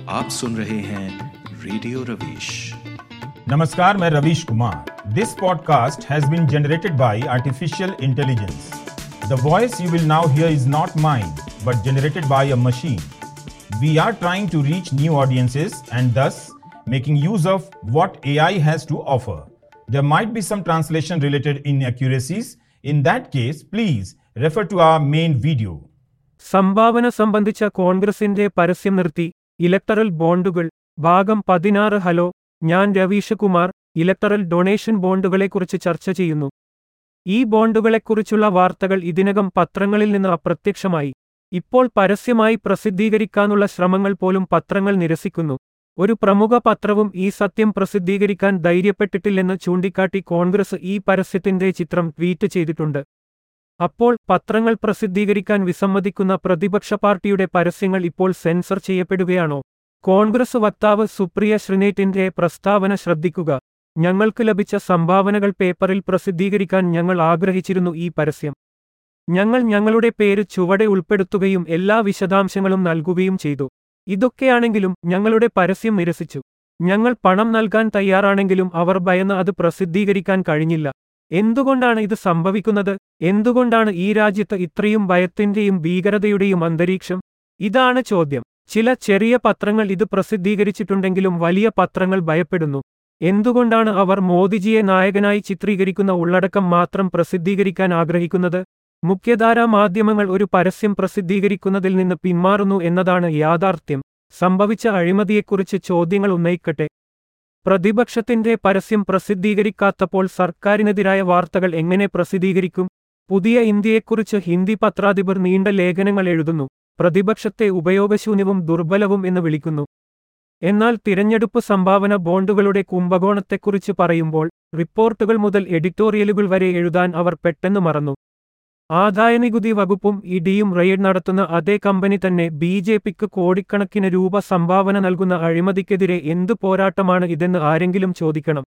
आप सुन रहे हैं रेडियो रवीश नमस्कार मैं Ravish Kumar this podcast has been generated by artificial intelligence the voice you will now hear is not mine but generated by a machine we are trying to reach new audiences and thus making use of what AI has to offer. There might be some translation related inaccuracies. In that case, please refer to our main video. സംഭാവന സംബന്ധിച്ച കോൺഗ്രസിന്റെ പരസ്യം നിർത്തി electoral ബോണ്ടുകൾ ഭാഗം പതിനാറ് hello ഞാൻ Ravish Kumar electoral donation ബോണ്ടുകളെക്കുറിച്ച് ചർച്ച ചെയ്യുന്നു ഈ ബോണ്ടുകളെക്കുറിച്ചുള്ള വാർത്തകൾ ഇതിനകം പത്രങ്ങളിൽ നിന്ന് അപ്രത്യക്ഷമായി ഇപ്പോൾ പരസ്യമായി പ്രസിദ്ധീകരിക്കാനുള്ള ശ്രമങ്ങൾ പോലും പത്രങ്ങൾ നിരസിക്കുന്നു ഒരു പ്രമുഖ പത്രവും ഈ സത്യം പ്രസിദ്ധീകരിക്കാൻ ധൈര്യപ്പെട്ടിട്ടില്ലെന്ന് ചൂണ്ടിക്കാട്ടി കോൺഗ്രസ് ഈ പരസ്യത്തിന്റെ ചിത്രം ട്വീറ്റ് ചെയ്തിട്ടുണ്ട് അപ്പോൾ പത്രങ്ങൾ പ്രസിദ്ധീകരിക്കാൻ വിസമ്മതിക്കുന്ന പ്രതിപക്ഷ പാർട്ടിയുടെ പരസ്യങ്ങൾ ഇപ്പോൾ സെൻസർ ചെയ്യപ്പെടുകയാണോ കോൺഗ്രസ് വക്താവ് സുപ്രിയ ശ്രീനേറ്റിന്റെ പ്രസ്താവന ശ്രദ്ധിക്കുക ഞങ്ങൾക്ക് ലഭിച്ച സംഭാവനകൾ പേപ്പറിൽ പ്രസിദ്ധീകരിക്കാൻ ഞങ്ങൾ ആഗ്രഹിച്ചിരുന്നു ഈ പരസ്യം ഞങ്ങൾ ഞങ്ങളുടെ പേര് ചുവടെ ഉൾപ്പെടുത്തുകയും എല്ലാ വിശദാംശങ്ങളും നൽകുകയും ചെയ്തു ഇതൊക്കെയാണെങ്കിലും ഞങ്ങളുടെ പരസ്യം നിരസിച്ചു ഞങ്ങൾ പണം നൽകാൻ തയ്യാറാണെങ്കിലും അവർ ഭയന്ന് അത് പ്രസിദ്ധീകരിക്കാൻ കഴിഞ്ഞില്ല എന്തുകൊണ്ടാണ് ഇത് സംഭവിക്കുന്നത് എന്തുകൊണ്ടാണ് ഈ രാജ്യത്ത് ഇത്രയും ഭയത്തിന്റെയും ഭീകരതയുടെയും അന്തരീക്ഷം ഇതാണ് ചോദ്യം ചില ചെറിയ പത്രങ്ങൾ ഇത് പ്രസിദ്ധീകരിച്ചിട്ടുണ്ടെങ്കിലും വലിയ പത്രങ്ങൾ ഭയപ്പെടുന്നു എന്തുകൊണ്ടാണ് അവർ മോദിജിയെ നായകനായി ചിത്രീകരിക്കുന്ന ഉള്ളടക്കം മാത്രം പ്രസിദ്ധീകരിക്കാൻ ആഗ്രഹിക്കുന്നത് മുഖ്യധാരാ മാധ്യമങ്ങൾ ഒരു പരസ്യം പ്രസിദ്ധീകരിക്കുന്നതിൽ നിന്ന് പിന്മാറുന്നു എന്നതാണ് യാഥാർത്ഥ്യം സംഭവിച്ച അഴിമതിയെക്കുറിച്ച് ചോദ്യങ്ങൾ ഉന്നയിക്കട്ടെ പ്രതിപക്ഷത്തിന്റെ പരസ്യം പ്രസിദ്ധീകരിക്കാത്തപ്പോൾ സർക്കാരിനെതിരായ വാർത്തകൾ എങ്ങനെ പ്രസിദ്ധീകരിക്കും പുതിയ ഇന്ത്യയെക്കുറിച്ച് ഹിന്ദി പത്രാധിപർ നീണ്ട ലേഖനങ്ങൾ എഴുതുന്നു പ്രതിപക്ഷത്തെ ഉപയോഗശൂന്യവും ദുർബലവും എന്ന് വിളിക്കുന്നു എന്നാൽ തിരഞ്ഞെടുപ്പ് സംഭാവന ബോണ്ടുകളുടെ കുംഭകോണത്തെക്കുറിച്ച് പറയുമ്പോൾ റിപ്പോർട്ടുകൾ മുതൽ എഡിറ്റോറിയലുകൾ വരെ എഴുതാൻ അവർ പെട്ടെന്ന് മറന്നു ആദായനികുതി വകുപ്പും ഇഡിയും റെയ്ഡ് നടത്തുന്ന അതേ കമ്പനി തന്നെ ബി ജെ പിക്ക് കോടിക്കണക്കിന് രൂപ സംഭാവന നൽകുന്ന അഴിമതിക്കെതിരെ എന്തു പോരാട്ടമാണ് ഇതെന്ന് ആരെങ്കിലും ചോദിക്കണം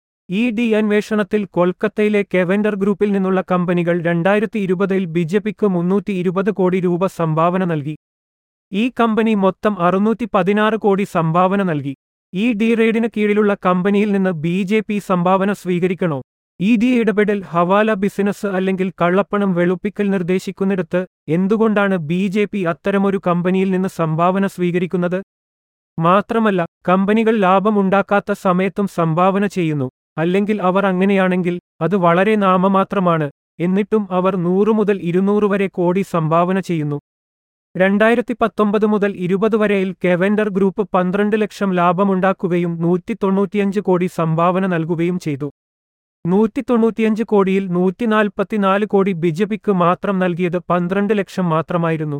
ഇ ഡി അന്വേഷണത്തിൽ കൊൽക്കത്തയിലെ കെവൻഡർ ഗ്രൂപ്പിൽ നിന്നുള്ള കമ്പനികൾ രണ്ടായിരത്തി ഇരുപതിൽ ബി ജെ പിക്ക് മുന്നൂറ്റി ഇരുപത് കോടി രൂപ സംഭാവന നൽകി ഈ കമ്പനി മൊത്തം അറുന്നൂറ്റി പതിനാറ് കോടി സംഭാവന നൽകി ഈ ഡി റെയ്ഡിന് കീഴിലുള്ള കമ്പനിയിൽ നിന്ന് ബി ജെ പി സംഭാവന സ്വീകരിക്കണോ ഇ ഡി ഇടപെടൽ ഹവാല ബിസിനസ് അല്ലെങ്കിൽ കള്ളപ്പണം വെളുപ്പിക്കൽ നിർദ്ദേശിക്കുന്നിടത്ത് എന്തുകൊണ്ടാണ് ബി ജെ പി അത്തരമൊരു കമ്പനിയിൽ നിന്ന് സംഭാവന സ്വീകരിക്കുന്നത് മാത്രമല്ല കമ്പനികൾ ലാഭമുണ്ടാക്കാത്ത സമയത്തും സംഭാവന ചെയ്യുന്നു അല്ലെങ്കിൽ അവർ അങ്ങനെയാണെങ്കിൽ അത് വളരെ നാമമാത്രമാണ് എന്നിട്ടും അവർ നൂറു മുതൽ ഇരുന്നൂറ് വരെ കോടി സംഭാവന ചെയ്യുന്നു രണ്ടായിരത്തി പത്തൊമ്പത് മുതൽ ഇരുപത് വരെയിൽ കെവൻഡർ ഗ്രൂപ്പ് പന്ത്രണ്ട് ലക്ഷം ലാഭമുണ്ടാക്കുകയും നൂറ്റി തൊണ്ണൂറ്റിയഞ്ച് കോടി സംഭാവന നൽകുകയും ചെയ്തു നൂറ്റി തൊണ്ണൂറ്റിയഞ്ച് കോടിയിൽ നൂറ്റി നാൽപ്പത്തിനാല് കോടി ബിജെപിക്ക് മാത്രം നൽകിയത് പന്ത്രണ്ട് ലക്ഷം മാത്രമായിരുന്നു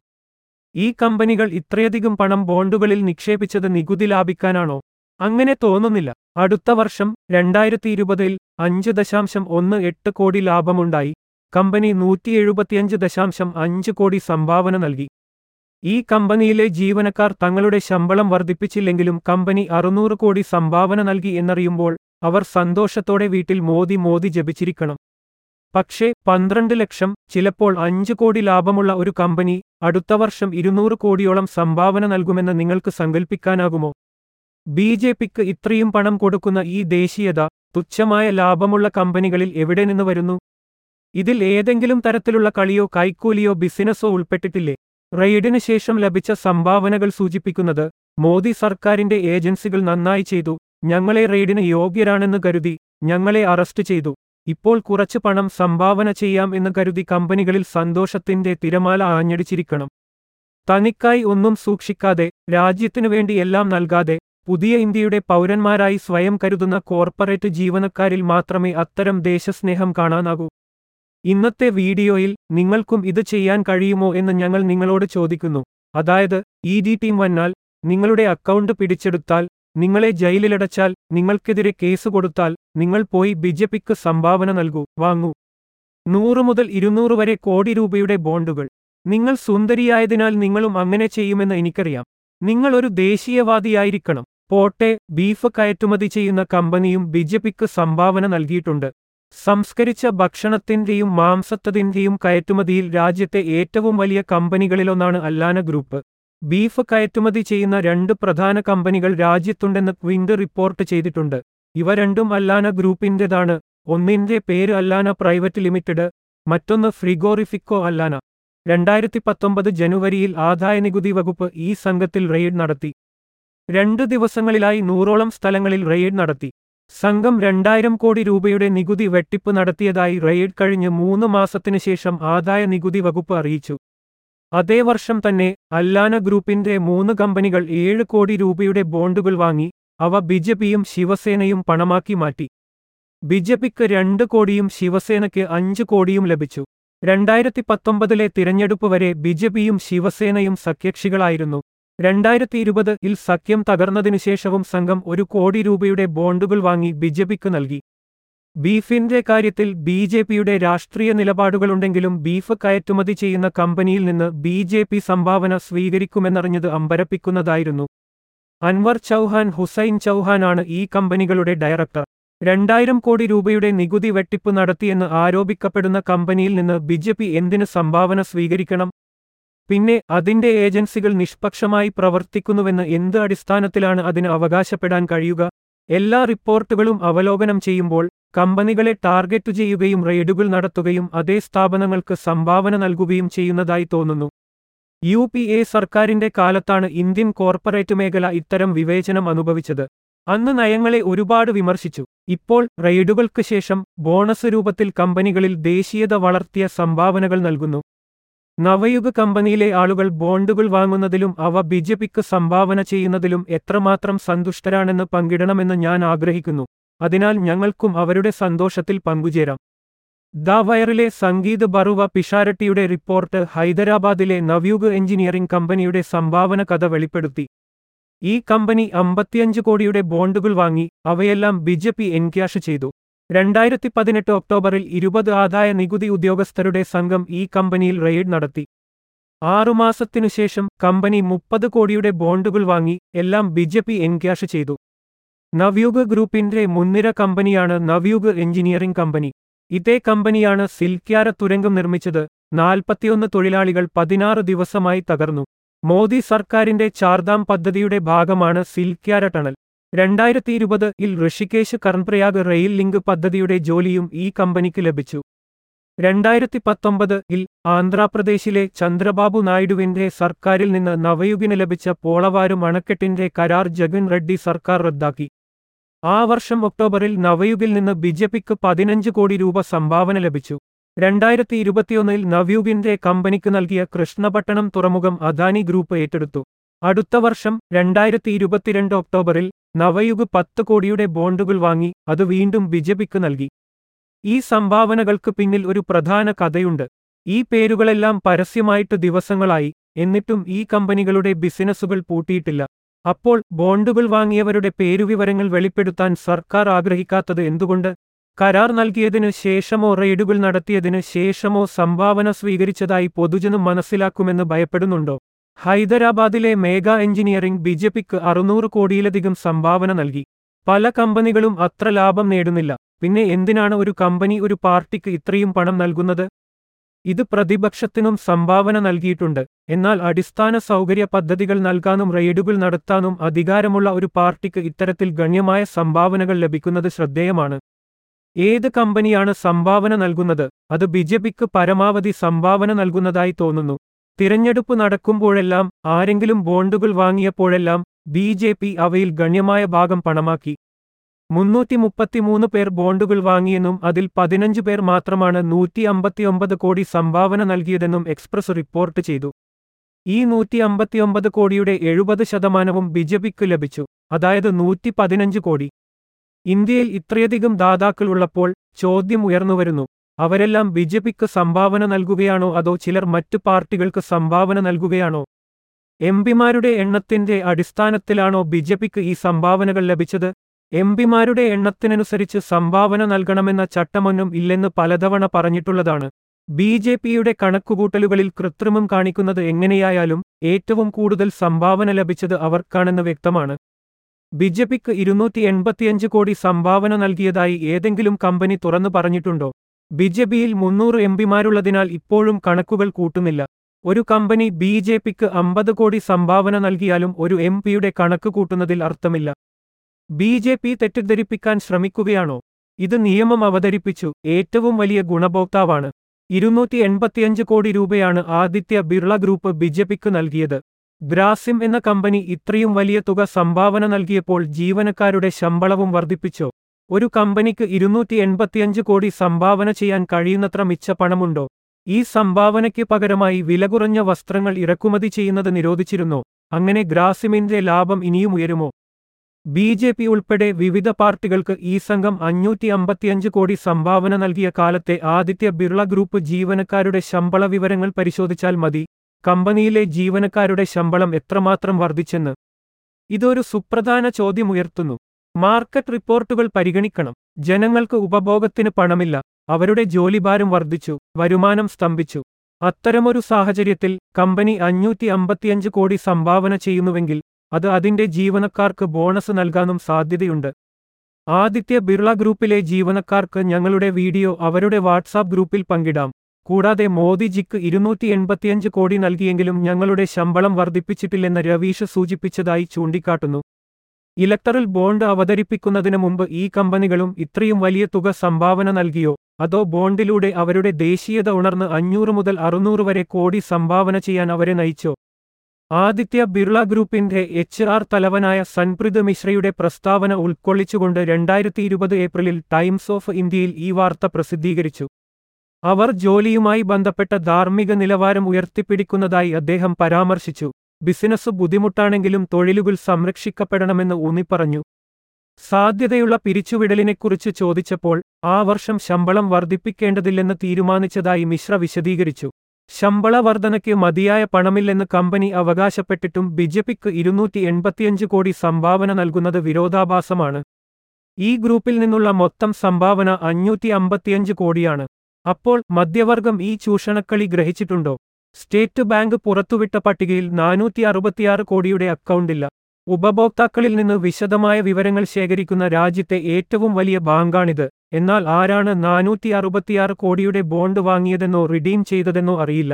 ഈ കമ്പനികൾ ഇത്രയധികം പണം ബോണ്ടുകളിൽ നിക്ഷേപിച്ചത് നികുതി ലാഭിക്കാനാണോ അങ്ങനെ തോന്നുന്നില്ല അടുത്ത വർഷം രണ്ടായിരത്തി ഇരുപതിൽ അഞ്ച് ദശാംശം ഒന്ന് എട്ട് കോടി ലാഭമുണ്ടായി കമ്പനി നൂറ്റി എഴുപത്തിയഞ്ച് ദശാംശം അഞ്ച് കോടി സംഭാവന നൽകി ഈ കമ്പനിയിലെ ജീവനക്കാർ തങ്ങളുടെ ശമ്പളം വർദ്ധിപ്പിച്ചില്ലെങ്കിലും കമ്പനി അറുന്നൂറ് കോടി സംഭാവന നൽകി എന്നറിയുമ്പോൾ അവർ സന്തോഷത്തോടെ വീട്ടിൽ മോദി മോദി ജപിച്ചിരിക്കണം പക്ഷേ പന്ത്രണ്ട് ലക്ഷം ചിലപ്പോൾ അഞ്ച് കോടി ലാഭമുള്ള ഒരു കമ്പനി അടുത്ത വർഷം ഇരുന്നൂറ് കോടിയോളം സംഭാവന നൽകുമെന്ന് നിങ്ങൾക്ക് സങ്കൽപ്പിക്കാനാകുമോ ബി ജെ പിക്ക് ഇത്രയും പണം കൊടുക്കുന്ന ഈ ദേശീയത തുച്ഛമായ ലാഭമുള്ള കമ്പനികളിൽ എവിടെ നിന്ന് വരുന്നു ഇതിൽ ഏതെങ്കിലും തരത്തിലുള്ള കളിയോ കൈക്കൂലിയോ ബിസിനസ്സോ ഉൾപ്പെട്ടിട്ടില്ലേ റെയ്ഡിന് ശേഷം ലഭിച്ച സംഭാവനകൾ സൂചിപ്പിക്കുന്നത് മോദി സർക്കാരിന്റെ ഏജൻസികൾ നന്നായി ചെയ്തു ഞങ്ങളെ റെയ്ഡിന് യോഗ്യരാണെന്ന് കരുതി ഞങ്ങളെ അറസ്റ്റ് ചെയ്തു ഇപ്പോൾ കുറച്ച് പണം സംഭാവന ചെയ്യാം എന്ന് കരുതി കമ്പനികളിൽ സന്തോഷത്തിന്റെ തിരമാല ആഞ്ഞടിച്ചിരിക്കണം തനിക്കായി ഒന്നും സൂക്ഷിക്കാതെ രാജ്യത്തിനു വേണ്ടി എല്ലാം നൽകാതെ പുതിയ ഇന്ത്യയുടെ പൗരന്മാരായി സ്വയം കരുതുന്ന കോർപ്പറേറ്റ് ജീവനക്കാരിൽ മാത്രമേ അത്തരം ദേശസ്നേഹം കാണാനാകൂ ഇന്നത്തെ വീഡിയോയിൽ നിങ്ങൾക്കും ഇത് ചെയ്യാൻ കഴിയുമോ എന്ന് ഞങ്ങൾ നിങ്ങളോട് ചോദിക്കുന്നു അതായത് ഇ ഡി ടീം വന്നാൽ നിങ്ങളുടെ അക്കൗണ്ട് പിടിച്ചെടുത്താൽ നിങ്ങളെ ജയിലിലടച്ചാൽ നിങ്ങൾക്കെതിരെ കേസ് കൊടുത്താൽ നിങ്ങൾ പോയി ബിജെപിക്ക് സംഭാവന നൽകൂ വാങ്ങൂ നൂറ് മുതൽ ഇരുന്നൂറ് വരെ കോടി രൂപയുടെ ബോണ്ടുകൾ നിങ്ങൾ സുന്ദരിയായതിനാൽ നിങ്ങളും അങ്ങനെ ചെയ്യുമെന്ന് എനിക്കറിയാം നിങ്ങൾ ഒരു ദേശീയവാദിയായിരിക്കണം പോട്ടെ ബീഫ് കയറ്റുമതി ചെയ്യുന്ന കമ്പനിയും ബിജെപിക്ക് സംഭാവന നൽകിയിട്ടുണ്ട് സംസ്കരിച്ച ഭക്ഷണത്തിന്റെയും മാംസത്തതിന്റെയും കയറ്റുമതിയിൽ രാജ്യത്തെ ഏറ്റവും വലിയ കമ്പനികളിലൊന്നാണ് അല്ലാന ഗ്രൂപ്പ് ബീഫ് കയറ്റുമതി ചെയ്യുന്ന രണ്ട് പ്രധാന കമ്പനികൾ രാജ്യത്തുണ്ടെന്ന് ക്വിൻഡ് റിപ്പോർട്ട് ചെയ്തിട്ടുണ്ട് ഇവ രണ്ടും അല്ലാന ഗ്രൂപ്പിന്റേതാണ് ഒന്നിന്റെ പേര് അല്ലാന പ്രൈവറ്റ് ലിമിറ്റഡ് മറ്റൊന്ന് ഫ്രിഗോറിഫിക്കോ അല്ലാന രണ്ടായിരത്തി പത്തൊമ്പത് ജനുവരിയിൽ ആദായനികുതി വകുപ്പ് ഈ സംഘത്തിൽ റെയ്ഡ് നടത്തി രണ്ട് ദിവസങ്ങളിലായി നൂറോളം സ്ഥലങ്ങളിൽ റെയ്ഡ് നടത്തി സംഘം രണ്ടായിരം കോടി രൂപയുടെ നികുതി വെട്ടിപ്പ് നടത്തിയതായി റെയ്ഡ് കഴിഞ്ഞ് മൂന്ന് മാസത്തിനു ശേഷം ആദായ നികുതി വകുപ്പ് അറിയിച്ചു അതേ വർഷം തന്നെ അല്ലാന ഗ്രൂപ്പിന്റെ മൂന്ന് കമ്പനികൾ ഏഴ് കോടി രൂപയുടെ ബോണ്ടുകൾ വാങ്ങി അവ ബിജെപിയും ശിവസേനയും പണമാക്കി മാറ്റി ബിജെപിക്ക് രണ്ട് കോടിയും ശിവസേനയ്ക്ക് അഞ്ച് കോടിയും ലഭിച്ചു രണ്ടായിരത്തി പത്തൊമ്പതിലെ തിരഞ്ഞെടുപ്പ് വരെ ബിജെപിയും ശിവസേനയും സഖ്യകക്ഷികളായിരുന്നു രണ്ടായിരത്തി ഇരുപത് ഇൽ സഖ്യം തകർന്നതിനുശേഷവും സംഘം ഒരു കോടി രൂപയുടെ ബോണ്ടുകൾ വാങ്ങി ബിജെപിക്ക് നൽകി ബീഫിന്റെ കാര്യത്തിൽ ബി ജെ പിയുടെ രാഷ്ട്രീയ നിലപാടുകളുണ്ടെങ്കിലും ബീഫ് കയറ്റുമതി ചെയ്യുന്ന കമ്പനിയിൽ നിന്ന് ബി ജെ പി സംഭാവന സ്വീകരിക്കുമെന്നറിഞ്ഞത് അമ്പരപ്പിക്കുന്നതായിരുന്നു അൻവർ ചൗഹാൻ ഹുസൈൻ ചൗഹാനാണ് ഈ കമ്പനികളുടെ ഡയറക്ടർ രണ്ടായിരം കോടി രൂപയുടെ നികുതി വെട്ടിപ്പ് നടത്തിയെന്ന് ആരോപിക്കപ്പെടുന്ന കമ്പനിയിൽ നിന്ന് ബിജെപി എന്തിന് സംഭാവന സ്വീകരിക്കണം പിന്നെ അതിന്റെ ഏജൻസികൾ നിഷ്പക്ഷമായി പ്രവർത്തിക്കുന്നുവെന്ന് എന്ത് അടിസ്ഥാനത്തിലാണ് അതിന് അവകാശപ്പെടാൻ കഴിയുക എല്ലാ റിപ്പോർട്ടുകളും അവലോകനം ചെയ്യുമ്പോൾ കമ്പനികളെ ടാർഗറ്റ് ചെയ്യുകയും റെയ്ഡുകൾ നടത്തുകയും അതേ സ്ഥാപനങ്ങൾക്ക് സംഭാവന നൽകുകയും ചെയ്യുന്നതായി തോന്നുന്നു യു പി എ സർക്കാരിന്റെ കാലത്താണ് ഇന്ത്യൻ കോർപ്പറേറ്റ് മേഖല ഇത്തരം വിവേചനം അനുഭവിച്ചത് അന്ന് നയങ്ങളെ ഒരുപാട് വിമർശിച്ചു ഇപ്പോൾ റെയ്ഡുകൾക്ക് ശേഷം ബോണസ് രൂപത്തിൽ കമ്പനികളിൽ ദേശീയത വളർത്തിയ സംഭാവനകൾ നൽകുന്നു നവയുഗ കമ്പനിയിലെ ആളുകൾ ബോണ്ടുകൾ വാങ്ങുന്നതിലും അവ ബിജെപിക്ക് സംഭാവന ചെയ്യുന്നതിലും എത്രമാത്രം സന്തുഷ്ടരാണെന്ന് പങ്കിടണമെന്ന് ഞാൻ ആഗ്രഹിക്കുന്നു അതിനാൽ ഞങ്ങൾക്കും അവരുടെ സന്തോഷത്തിൽ പങ്കുചേരാം ദ വയറിലെ സംഗീത് ബറുവ പിഷാരട്ടിയുടെ റിപ്പോർട്ട് ഹൈദരാബാദിലെ നവ്യുഗ് എഞ്ചിനീയറിംഗ് കമ്പനിയുടെ സംഭാവന കഥ വെളിപ്പെടുത്തി ഈ കമ്പനി അമ്പത്തിയഞ്ച് കോടിയുടെ ബോണ്ടുകൾ വാങ്ങി അവയെല്ലാം ബിജെപി എൻക്യാഷ് ചെയ്തു രണ്ടായിരത്തി പതിനെട്ട് ഒക്ടോബറിൽ ഇരുപത് ആദായ നികുതി ഉദ്യോഗസ്ഥരുടെ സംഘം ഈ കമ്പനിയിൽ റെയ്ഡ് നടത്തി ആറുമാസത്തിനുശേഷം കമ്പനി മുപ്പത് കോടിയുടെ ബോണ്ടുകൾ വാങ്ങി എല്ലാം ബിജെപി എൻക്യാഷ് ചെയ്തു നവ്യുഗ് ഗ്രൂപ്പിന്റെ മുൻനിര കമ്പനിയാണ് നവ്യുഗ് എഞ്ചിനീയറിംഗ് കമ്പനി ഇതേ കമ്പനിയാണ് സിൽക്യാര തുരങ്കം നിർമ്മിച്ചത് നാൽപ്പത്തിയൊന്ന് തൊഴിലാളികൾ പതിനാറ് ദിവസമായി തകർന്നു മോദി സർക്കാരിന്റെ ചാർദാം പദ്ധതിയുടെ ഭാഗമാണ് സിൽക്യാര ടണൽ രണ്ടായിരത്തി ഇരുപത് ഇൽ ഋഷികേശ് കർൺപ്രയാഗ് റെയിൽ ലിങ്ക് പദ്ധതിയുടെ ജോലിയും ഈ കമ്പനിക്ക് ലഭിച്ചു രണ്ടായിരത്തി പത്തൊമ്പത് ഇൽ ആന്ധ്രാപ്രദേശിലെ ചന്ദ്രബാബു നായിഡുവിന്റെ സർക്കാരിൽ നിന്ന് നവയുഗിന് ലഭിച്ച പോളവാരും അണക്കെട്ടിന്റെ കരാർ ജഗൻ റെഡ്ഡി സർക്കാർ റദ്ദാക്കി ആ വർഷം ഒക്ടോബറിൽ നവയുഗിൽ നിന്ന് ബിജെപിക്ക് പതിനഞ്ച് കോടി രൂപ സംഭാവന ലഭിച്ചു രണ്ടായിരത്തി ഇരുപത്തിയൊന്നിൽ നവ്യുഗിന്റെ കമ്പനിക്ക് നൽകിയ കൃഷ്ണപട്ടണം തുറമുഖം അദാനി ഗ്രൂപ്പ് ഏറ്റെടുത്തു അടുത്ത വർഷം രണ്ടായിരത്തി ഇരുപത്തിരണ്ട് ഒക്ടോബറിൽ നവയുഗ് പത്ത് കോടിയുടെ ബോണ്ടുകൾ വാങ്ങി അത് വീണ്ടും ബിജെപിക്ക് നൽകി ഈ സംഭാവനകൾക്ക് പിന്നിൽ ഒരു പ്രധാന കഥയുണ്ട് ഈ പേരുകളെല്ലാം പരസ്യമായിട്ട് ദിവസങ്ങളായി എന്നിട്ടും ഈ കമ്പനികളുടെ ബിസിനസ്സുകൾ പൂട്ടിയിട്ടില്ല അപ്പോൾ ബോണ്ടുകൾ വാങ്ങിയവരുടെ പേരുവിവരങ്ങൾ വെളിപ്പെടുത്താൻ സർക്കാർ ആഗ്രഹിക്കാത്തത് എന്തുകൊണ്ട് കരാർ നൽകിയതിനു ശേഷമോ റെയ്ഡുകൾ നടത്തിയതിനു ശേഷമോ സംഭാവന സ്വീകരിച്ചതായി പൊതുജനം മനസ്സിലാക്കുമെന്ന് ഭയപ്പെടുന്നുണ്ടോ ഹൈദരാബാദിലെ മേഗ എഞ്ചിനീയറിംഗ് ബിജെപിക്ക് അറുന്നൂറ് കോടിയിലധികം സംഭാവന നൽകി പല കമ്പനികളും അത്ര ലാഭം നേടുന്നില്ല പിന്നെ എന്തിനാണ് ഒരു കമ്പനി ഒരു പാർട്ടിക്ക് ഇത്രയും പണം നൽകുന്നത് ഇത് പ്രതിപക്ഷത്തിനും സംഭാവന നൽകിയിട്ടുണ്ട് എന്നാൽ അടിസ്ഥാന സൗകര്യ പദ്ധതികൾ നൽകാനും റെയ്ഡുകൾ നടത്താനും അധികാരമുള്ള ഒരു പാർട്ടിക്ക് ഇത്തരത്തിൽ ഗണ്യമായ സംഭാവനകൾ ലഭിക്കുന്നത് ശ്രദ്ധേയമാണ് ഏത് കമ്പനിയാണ് സംഭാവന നൽകുന്നത് അത് ബിജെപിക്ക് പരമാവധി സംഭാവന നൽകുന്നതായി തോന്നുന്നു തിരഞ്ഞെടുപ്പ് നടക്കുമ്പോഴെല്ലാം ആരെങ്കിലും ബോണ്ടുകൾ വാങ്ങിയപ്പോഴെല്ലാം ബി ജെ പി അവയിൽ ഗണ്യമായ ഭാഗം പണമാക്കി മുന്നൂറ്റി മുപ്പത്തിമൂന്ന് പേർ ബോണ്ടുകൾ വാങ്ങിയെന്നും അതിൽ പതിനഞ്ച് പേർ മാത്രമാണ് നൂറ്റി അമ്പത്തിയൊമ്പത് കോടി സംഭാവന നൽകിയതെന്നും എക്സ്പ്രസ് റിപ്പോർട്ട് ചെയ്തു ഈ നൂറ്റി അമ്പത്തിയൊമ്പത് കോടിയുടെ എഴുപത് ശതമാനവും ബിജെപിക്ക് ലഭിച്ചു അതായത് നൂറ്റി പതിനഞ്ച് കോടി ഇന്ത്യയിൽ ഇത്രയധികം ദാതാക്കൾ ഉള്ളപ്പോൾ ചോദ്യം ഉയർന്നുവരുന്നു അവരെല്ലാം ബിജെപിക്ക് സംഭാവന നൽകുകയാണോ അതോ ചിലർ മറ്റു പാർട്ടികൾക്ക് സംഭാവന നൽകുകയാണോ എംപിമാരുടെ എണ്ണത്തിന്റെ അടിസ്ഥാനത്തിലാണോ ബിജെപിക്ക് ഈ സംഭാവനകൾ ലഭിച്ചത് എംപിമാരുടെ എണ്ണത്തിനനുസരിച്ച് സംഭാവന നൽകണമെന്ന ചട്ടമൊന്നും ഇല്ലെന്ന് പലതവണ പറഞ്ഞിട്ടുള്ളതാണ് ബി ജെ പിയുടെ കണക്കുകൂട്ടലുകളിൽ കൃത്രിമം കാണിക്കുന്നത് എങ്ങനെയായാലും ഏറ്റവും കൂടുതൽ സംഭാവന ലഭിച്ചത് അവർക്കാണെന്ന് വ്യക്തമാണ് ബിജെപിക്ക് ഇരുന്നൂറ്റി എൺപത്തിയഞ്ച് കോടി സംഭാവന നൽകിയതായി ഏതെങ്കിലും കമ്പനി തുറന്നു പറഞ്ഞിട്ടുണ്ടോ ബിജെപിയിൽ മുന്നൂറ് എംപിമാരുള്ളതിനാൽ ഇപ്പോഴും കണക്കുകൾ കൂട്ടുന്നില്ല ഒരു കമ്പനി ബി ജെ പിക്ക് അമ്പത് കോടി സംഭാവന നൽകിയാലും ഒരു എം പിയുടെ കണക്ക് കൂട്ടുന്നതിൽ അർത്ഥമില്ല ബി ജെ പി തെറ്റിദ്ധരിപ്പിക്കാൻ ശ്രമിക്കുകയാണോ ഇത് നിയമം അവതരിപ്പിച്ചു ഏറ്റവും വലിയ ഗുണഭോക്താവാണ് ഇരുന്നൂറ്റി എൺപത്തിയഞ്ച് കോടി രൂപയാണ് ആദിത്യ ബിർള ഗ്രൂപ്പ് ബിജെപിക്ക് നൽകിയത് ഗ്രാസിം എന്ന കമ്പനി ഇത്രയും വലിയ തുക സംഭാവന നൽകിയപ്പോൾ ജീവനക്കാരുടെ ശമ്പളവും വർദ്ധിപ്പിച്ചോ ഒരു കമ്പനിക്ക് ഇരുന്നൂറ്റി എൺപത്തിയഞ്ച് കോടി സംഭാവന ചെയ്യാൻ കഴിയുന്നത്ര മിച്ച പണമുണ്ടോ ഈ സംഭാവനയ്ക്ക് പകരമായി വില കുറഞ്ഞ വസ്ത്രങ്ങൾ ഇറക്കുമതി ചെയ്യുന്നത് നിരോധിച്ചിരുന്നോ അങ്ങനെ ഗ്രാസിമിന്റെ ലാഭം ഇനിയും ഉയരുമോ ബി ജെ പി ഉൾപ്പെടെ വിവിധ പാർട്ടികൾക്ക് ഈ സംഘം അഞ്ഞൂറ്റി അമ്പത്തിയഞ്ച് കോടി സംഭാവന നൽകിയ കാലത്തെ ആദിത്യ ബിർള ഗ്രൂപ്പ് ജീവനക്കാരുടെ ശമ്പള വിവരങ്ങൾ പരിശോധിച്ചാൽ മതി കമ്പനിയിലെ ജീവനക്കാരുടെ ശമ്പളം എത്രമാത്രം വർദ്ധിച്ചെന്ന് ഇതൊരു സുപ്രധാന ചോദ്യമുയർത്തുന്നു മാർക്കറ്റ് റിപ്പോർട്ടുകൾ പരിഗണിക്കണം ജനങ്ങൾക്ക് ഉപഭോഗത്തിന് പണമില്ല അവരുടെ ജോലിഭാരം വർദ്ധിച്ചു വരുമാനം സ്തംഭിച്ചു അത്തരമൊരു സാഹചര്യത്തിൽ കമ്പനി അഞ്ഞൂറ്റി അമ്പത്തിയഞ്ച് കോടി സംഭാവന ചെയ്യുന്നുവെങ്കിൽ അത് അതിന്റെ ജീവനക്കാർക്ക് ബോണസ് നൽകാനും സാധ്യതയുണ്ട് ആദിത്യ ബിർള ഗ്രൂപ്പിലെ ജീവനക്കാർക്ക് ഞങ്ങളുടെ വീഡിയോ അവരുടെ വാട്സാപ്പ് ഗ്രൂപ്പിൽ പങ്കിടാം കൂടാതെ മോദിജിക്ക് ഇരുന്നൂറ്റി എൺപത്തിയഞ്ച് കോടി നൽകിയെങ്കിലും ഞങ്ങളുടെ ശമ്പളം വർദ്ധിപ്പിച്ചിട്ടില്ലെന്ന് രവീഷ് സൂചിപ്പിച്ചതായി ചൂണ്ടിക്കാട്ടുന്നു ഇലക്ടറൽ ബോണ്ട് അവതരിപ്പിക്കുന്നതിന് മുമ്പ് ഈ കമ്പനികളും ഇത്രയും വലിയ തുക സംഭാവന നൽകിയോ അതോ ബോണ്ടിലൂടെ അവരുടെ ദേശീയത ഉണർന്ന് അഞ്ഞൂറ് മുതൽ അറുന്നൂറ് വരെ കോടി സംഭാവന ചെയ്യാൻ അവരെ നയിച്ചോ ആദിത്യ ബിർള ഗ്രൂപ്പിന്റെ എച്ച് ആർ തലവനായ സൻപ്രിത് മിശ്രയുടെ പ്രസ്താവന ഉൾക്കൊള്ളിച്ചുകൊണ്ട് രണ്ടായിരത്തി ഇരുപത് ഏപ്രിലിൽ ടൈംസ് ഓഫ് ഇന്ത്യയിൽ ഈ വാർത്ത പ്രസിദ്ധീകരിച്ചു അവർ ജോലിയുമായി ബന്ധപ്പെട്ട ധാർമ്മിക നിലവാരം ഉയർത്തിപ്പിടിക്കുന്നതായി അദ്ദേഹം പരാമർശിച്ചു ബിസിനസ് ബുദ്ധിമുട്ടാണെങ്കിലും തൊഴിലുകൾ സംരക്ഷിക്കപ്പെടണമെന്ന് ഊന്നിപ്പറഞ്ഞു സാധ്യതയുള്ള പിരിച്ചുവിടലിനെക്കുറിച്ച് ചോദിച്ചപ്പോൾ ആ വർഷം ശമ്പളം വർദ്ധിപ്പിക്കേണ്ടതില്ലെന്ന് തീരുമാനിച്ചതായി മിശ്ര വിശദീകരിച്ചു ശമ്പള വർധനയ്ക്ക് മതിയായ പണമില്ലെന്ന് കമ്പനി അവകാശപ്പെട്ടിട്ടും ബിജെപിക്ക് ഇരുന്നൂറ്റി എൺപത്തിയഞ്ച് കോടി സംഭാവന നൽകുന്നത് വിരോധാഭാസമാണ് ഈ ഗ്രൂപ്പിൽ നിന്നുള്ള മൊത്തം സംഭാവന അഞ്ഞൂറ്റി അമ്പത്തിയഞ്ച് കോടിയാണ് അപ്പോൾ മധ്യവർഗം ഈ ചൂഷണക്കളി ഗ്രഹിച്ചിട്ടുണ്ടോ സ്റ്റേറ്റ് ബാങ്ക് പുറത്തുവിട്ട പട്ടികയിൽ നാനൂറ്റി അറുപത്തിയാറ് കോടിയുടെ അക്കൗണ്ടില്ല ഉപഭോക്താക്കളിൽ നിന്ന് വിശദമായ വിവരങ്ങൾ ശേഖരിക്കുന്ന രാജ്യത്തെ ഏറ്റവും വലിയ ബാങ്കാണിത് എന്നാൽ ആരാണ് നാനൂറ്റി അറുപത്തിയാറ് കോടിയുടെ ബോണ്ട് വാങ്ങിയതെന്നോ റിഡീം ചെയ്തതെന്നോ അറിയില്ല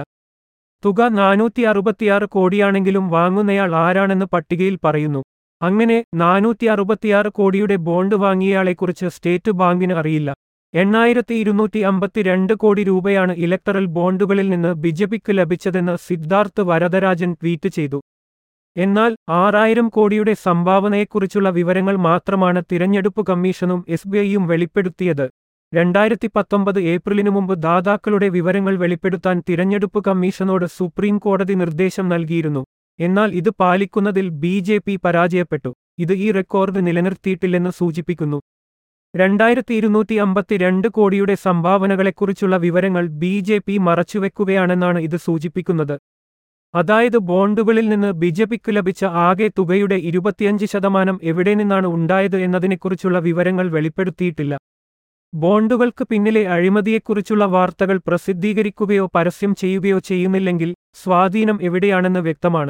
തുക നാനൂറ്റി അറുപത്തിയാറ് കോടിയാണെങ്കിലും വാങ്ങുന്നയാൾ ആരാണെന്ന് പട്ടികയിൽ പറയുന്നു അങ്ങനെ നാനൂറ്റി അറുപത്തിയാറ് കോടിയുടെ ബോണ്ട് വാങ്ങിയയാളെക്കുറിച്ച് സ്റ്റേറ്റ് ബാങ്കിന് അറിയില്ല എണ്ണായിരത്തി ഇരുന്നൂറ്റി അമ്പത്തിരണ്ട് കോടി രൂപയാണ് ഇലക്ടറൽ ബോണ്ടുകളിൽ നിന്ന് ബിജെപിക്ക് ലഭിച്ചതെന്ന് സിദ്ധാർത്ഥ് വരദരാജൻ ട്വീറ്റ് ചെയ്തു എന്നാൽ ആറായിരം കോടിയുടെ സംഭാവനയെക്കുറിച്ചുള്ള വിവരങ്ങൾ മാത്രമാണ് തിരഞ്ഞെടുപ്പ് കമ്മീഷനും എസ് ബി ഐയും വെളിപ്പെടുത്തിയത് രണ്ടായിരത്തി പത്തൊമ്പത് ഏപ്രിലിനു മുമ്പ് ദാതാക്കളുടെ വിവരങ്ങൾ വെളിപ്പെടുത്താൻ തിരഞ്ഞെടുപ്പ് കമ്മീഷനോട് സുപ്രീം കോടതി നിർദ്ദേശം നൽകിയിരുന്നു എന്നാൽ ഇത് പാലിക്കുന്നതിൽ ബി ജെ പി പരാജയപ്പെട്ടു ഇത് ഈ റെക്കോർഡ് നിലനിർത്തിയിട്ടില്ലെന്ന് സൂചിപ്പിക്കുന്നു രണ്ടായിരത്തി ഇരുന്നൂറ്റി അമ്പത്തിരണ്ട് കോടിയുടെ സംഭാവനകളെക്കുറിച്ചുള്ള വിവരങ്ങൾ ബി ജെ പി മറച്ചുവെക്കുകയാണെന്നാണ് ഇത് സൂചിപ്പിക്കുന്നത് അതായത് ബോണ്ടുകളിൽ നിന്ന് ബിജെപിക്ക് ലഭിച്ച ആകെ തുകയുടെ ഇരുപത്തിയഞ്ച് ശതമാനം എവിടെ നിന്നാണ് ഉണ്ടായത് എന്നതിനെക്കുറിച്ചുള്ള വിവരങ്ങൾ വെളിപ്പെടുത്തിയിട്ടില്ല ബോണ്ടുകൾക്ക് പിന്നിലെ അഴിമതിയെക്കുറിച്ചുള്ള വാർത്തകൾ പ്രസിദ്ധീകരിക്കുകയോ പരസ്യം ചെയ്യുകയോ ചെയ്യുന്നില്ലെങ്കിൽ സ്വാധീനം എവിടെയാണെന്ന് വ്യക്തമാണ്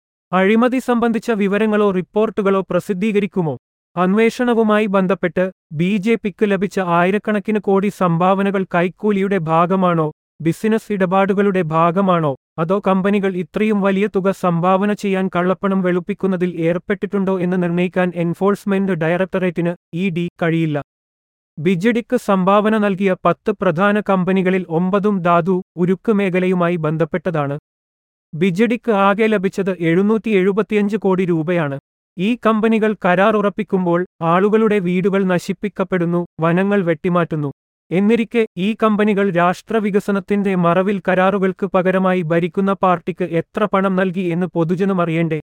അഴിമതി സംബന്ധിച്ച വിവരങ്ങളോ റിപ്പോർട്ടുകളോ പ്രസിദ്ധീകരിക്കുമോ അന്വേഷണവുമായി ബന്ധപ്പെട്ട് ബി ജെ പിക്ക് ലഭിച്ച ആയിരക്കണക്കിന് കോടി സംഭാവനകൾ കൈക്കൂലിയുടെ ഭാഗമാണോ ബിസിനസ് ഇടപാടുകളുടെ ഭാഗമാണോ അതോ കമ്പനികൾ ഇത്രയും വലിയ തുക സംഭാവന ചെയ്യാൻ കള്ളപ്പണം വെളുപ്പിക്കുന്നതിൽ ഏർപ്പെട്ടിട്ടുണ്ടോ എന്ന് നിർണ്ണയിക്കാൻ എൻഫോഴ്സ്മെന്റ് ഡയറക്ടറേറ്റിന് ഇ ഡി കഴിയില്ല ബിജെഡിക്ക് സംഭാവന നൽകിയ പത്ത് പ്രധാന കമ്പനികളിൽ ഒമ്പതും ധാതു ഉരുക്ക് മേഖലയുമായി ബന്ധപ്പെട്ടതാണ് ബിജെഡിക്ക് ആകെ ലഭിച്ചത് എഴുന്നൂറ്റി എഴുപത്തിയഞ്ച് കോടി രൂപയാണ് ഈ കമ്പനികൾ കരാർ ഉറപ്പിക്കുമ്പോൾ ആളുകളുടെ വീടുകൾ നശിപ്പിക്കപ്പെടുന്നു വനങ്ങൾ വെട്ടിമാറ്റുന്നു എന്നിരിക്കെ ഈ കമ്പനികൾ രാഷ്ട്രവികസനത്തിന്റെ മറവിൽ കരാറുകൾക്ക് പകരമായി ഭരിക്കുന്ന പാർട്ടിക്ക് എത്ര പണം നൽകി എന്ന് പൊതുജനം അറിയണ്ടേ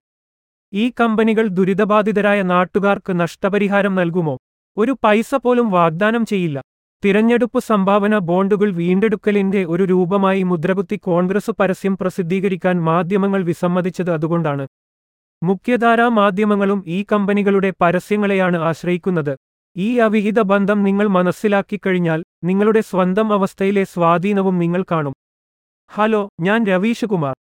ഈ കമ്പനികൾ ദുരിതബാധിതരായ നാട്ടുകാർക്ക് നഷ്ടപരിഹാരം നൽകുമോ ഒരു പൈസ പോലും വാഗ്ദാനം ചെയ്യില്ല തിരഞ്ഞെടുപ്പ് സംഭാവന ബോണ്ടുകൾ വീണ്ടെടുക്കലിന്റെ ഒരു രൂപമായി മുദ്രകുത്തി കോൺഗ്രസ് പരസ്യം പ്രസിദ്ധീകരിക്കാൻ മാധ്യമങ്ങൾ വിസമ്മതിച്ചത് അതുകൊണ്ടാണ് മുഖ്യധാരാ മാധ്യമങ്ങളും ഈ കമ്പനികളുടെ പരസ്യങ്ങളെയാണ് ആശ്രയിക്കുന്നത് ഈ അവിഹിത ബന്ധം നിങ്ങൾ മനസ്സിലാക്കിക്കഴിഞ്ഞാൽ നിങ്ങളുടെ സ്വന്തം അവസ്ഥയിലെ സ്വാധീനവും നിങ്ങൾ കാണും ഹലോ ഞാൻ രവീഷ് കുമാർ